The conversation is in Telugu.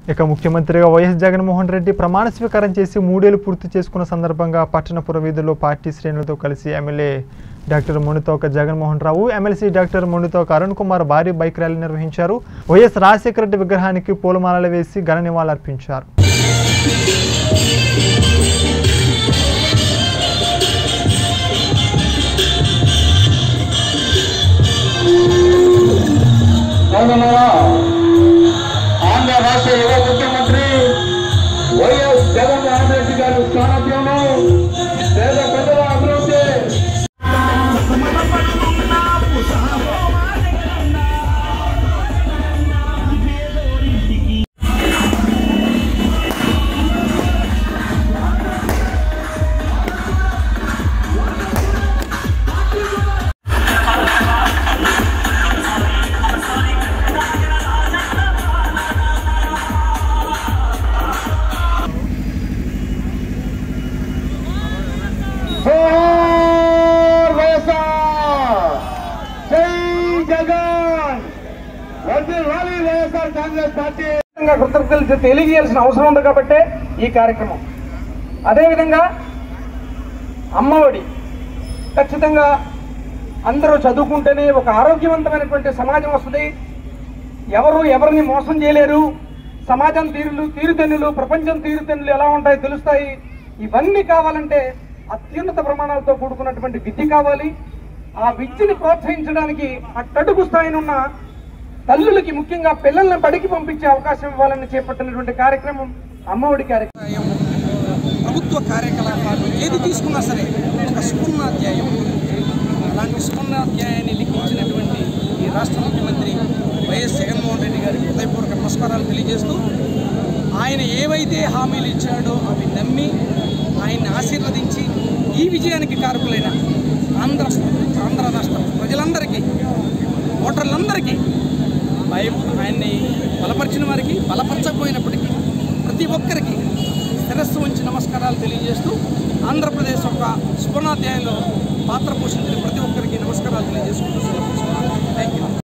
ఇక ముఖ్యమంత్రిగా వైఎస్ జగన్మోహన్ రెడ్డి ప్రమాణ స్వీకారం చేసి మూడేళ్లు పూర్తి చేసుకున్న సందర్భంగా పట్టణపుర వీధుల్లో పార్టీ శ్రేణులతో కలిసి MLA doctor Munithoka Jaganmohan Rao MLC doctor Munithoka Arun Kumar భారీ బైక్ ర్యాలీ నిర్వహించారు వైఎస్ రాజశేఖర రెడ్డి విగ్రహానికి పూలమాలలు వేసి ఘన నివాళులర్పించారు అవునన్నారా ఆంధ్ర రాష్ట్ర యువ ముఖ్యమంత్రి వైఎస్ జగన్మోహన్ రెడ్డి గారి సారథ్యంలో పేద ప్రజల అభివృద్ధి జోహార్ వైఎస్ఆర్ జై జగన్ వర్ధిల్లాలి వైఎస్ఆర్ కాంగ్రెస్ పార్టీ ఖచ్చితంగా కృతజ్ఞతలు తెలియజేయాల్సిన అవసరం ఉంది కాబట్టి ఈ కార్యక్రమం అదేవిధంగా అమ్మఒడి ఖచ్చితంగా అందరూ చదువుకుంటేనే ఒక ఆరోగ్యవంతమైనటువంటి సమాజం వస్తుంది ఎవరు ఎవరిని మోసం చేయలేరు సమాజం తీరులు తీరుతెన్నులు ప్రపంచం తీరుతెన్నులు ఎలా ఉంటాయో తెలుస్తాయి ఇవన్నీ కావాలంటే అత్యున్నత ప్రమాణాలతో కూడుకున్నటువంటి విద్య కావాలి ఆ విద్యని ప్రోత్సహించడానికి అట్టడుగు స్థాయిన ఉన్న తల్లులకి ముఖ్యంగా పిల్లల్ని బడికి పంపించే అవకాశం ఇవ్వాలని చేపట్టినటువంటి కార్యక్రమం అమ్మఒడి కార్యక్రమం ప్రభుత్వ కార్యకలాపాలు ఏది తీసుకున్నా సరే ఒక సువర్ణాధ్యాయం అలాంటి సువర్ణాధ్యాయాన్ని లిఖించినటువంటి ఈ రాష్ట్ర ముఖ్యమంత్రి వైఎస్ జగన్మోహన్ రెడ్డి గారికి హృదయపూర్వక నమస్కారాలు తెలియజేస్తూ ఆయన ఏవైతే హామీలు ఇచ్చాడో అవి నమ్మి ఆయన్ని ఆశీర్వదించి ఈ విజయానికి కారకులైన ఆంధ్ర ఆంధ్ర రాష్ట్ర ప్రజలందరికీ ఓటర్లందరికీ భయం ఆయన్ని బలపరిచిన వారికి బలపరచకపోయినప్పటికీ ప్రతి ఒక్కరికి శిరస్సు ఉంచి నమస్కారాలు తెలియజేస్తూ ఆంధ్రప్రదేశ్ యొక్క సువర్ణాధ్యాయంలో పాత్ర పోషించిన ప్రతి ఒక్కరికి నమస్కారాలు తెలియజేసుకుంటూ థ్యాంక్ యూ